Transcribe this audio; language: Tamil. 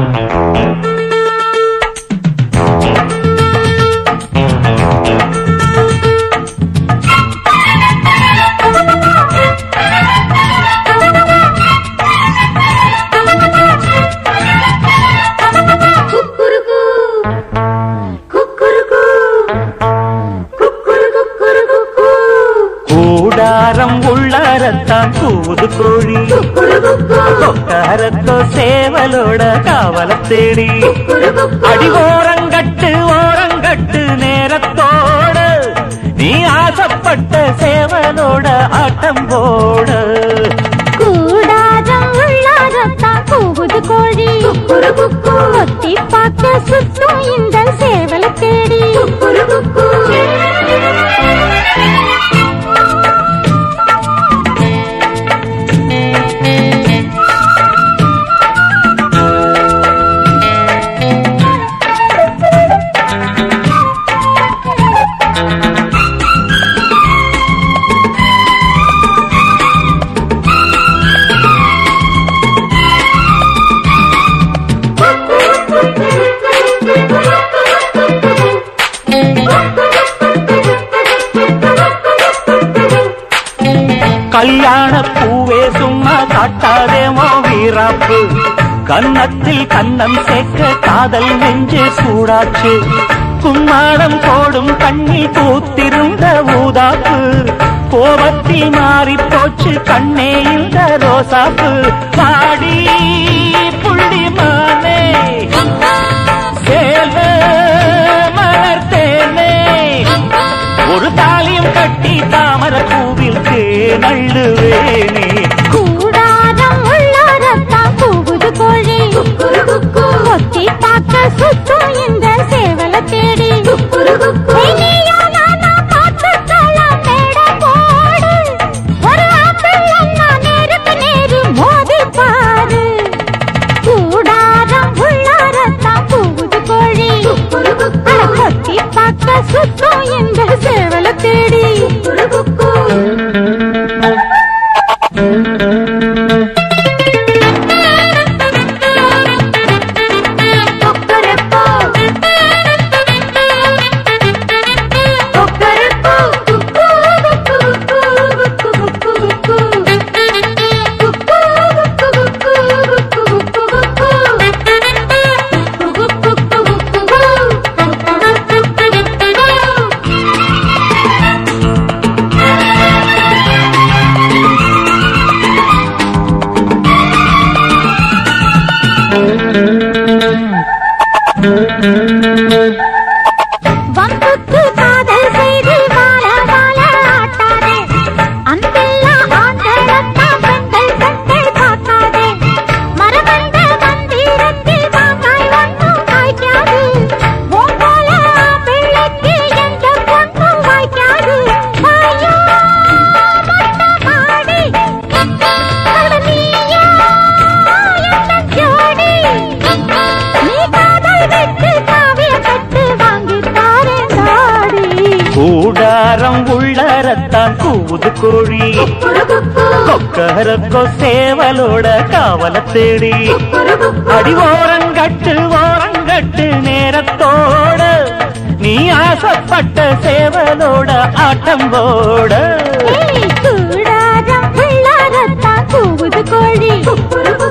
குக்குருக்கு குக்குருக்கு குக்குரு குக்குரு குக்கு கூடாரம் உள்ளாரத்தான் கூது கோழி குக்குரு குக்கு கொக்காரத்தோ சேவலோட காவல தேடி குக்குரு குக்கு அடி ஓரங்கட்டு ஓரங்கட்டு நேரத்தோட நீ ஆசைப்பட்ட சேவலோட ஆட்டம் போட கூடாரம் உள்ளாரத்தான் கூவுது கோழி குக்குரு குக்கு கொத்தி பார்க்க சுத்தும் இந்த சேவலை தேடி குக்குரு குக்கு கல்யாண பூவே சும்மா காட்டாதேமோ வீராப்பு கன்னத்தில் கண்ணம் சேர்க்க காதல் நெஞ்சு சூடாச்சு கும்மாளம் போடும் கண்ணி பூத்திருந்த ஊதாப்பு கோபத்தில் மாறி போச்சு கண்ணே இந்த ரோசாப்பு பாடி புள்ளி மானே சேல மலர்த்தேனே ஒரு தாலியும் கட்டி தாமர பூவில் தேனள்ளுவேனே கூடாரம் உள்ளாரத்தான் கூவுது கோழி குக்குரு குக்கு கொத்தி பார்க்க சுத்தும் இந்த சேவலை தேடி குக்குரு குக்கு ஏய், நீயா நானா பார்த்துக்கலாம் மேட போடு. ஒரு ஆப்பிள் அண்ணா நேருக்கு நேரு மோதி பாரு. கூடாரம் உள்ளாரத்தான் கூவுது கோழி குக்குரு குக்கு அட கொத்தி பார்க்க சுத்தும் இந்த சேவலை தேடி குக்குரு குக்கு கொக்கரக்கோ. கொக்கரக்கோ குக்கு குக்கு குக்கு குக்கு குக்கு குக்கு குக்கு குக்கு வம்புக்கு காதல் செய்து வாழ வாழ ஆட்டாதே அன்பெல்லா ஆண்களத்தான் பெண்கள் கண்கள் பார்க்காதே மரபந்த மந்திரத்தில் மாங்காய் ஒன்றும் காய்க்காது உன் போல பிள்ளைக்கு எந்த பொண்ணும் வாய்க்காது வாயோ மொட்டமாடி அட நீயா எந்த ஜோடி நீ காதல் விட்டு காவிய கட்டு வாங்கி தாரே நாடி கூடாரம் உள்ளரத்தான் கூவுது கோழி கொக்கரக்கோ சேவலோட காவல தேடி அடி ஓரங்கட்டு ஓரங்கட்டு நேரத்தோட நீ ஆசைப்பட்ட சேவலோட ஆட்டம் போட ஏய், கூடாரம் உள்ளாரத்தான் கூவுது கோழி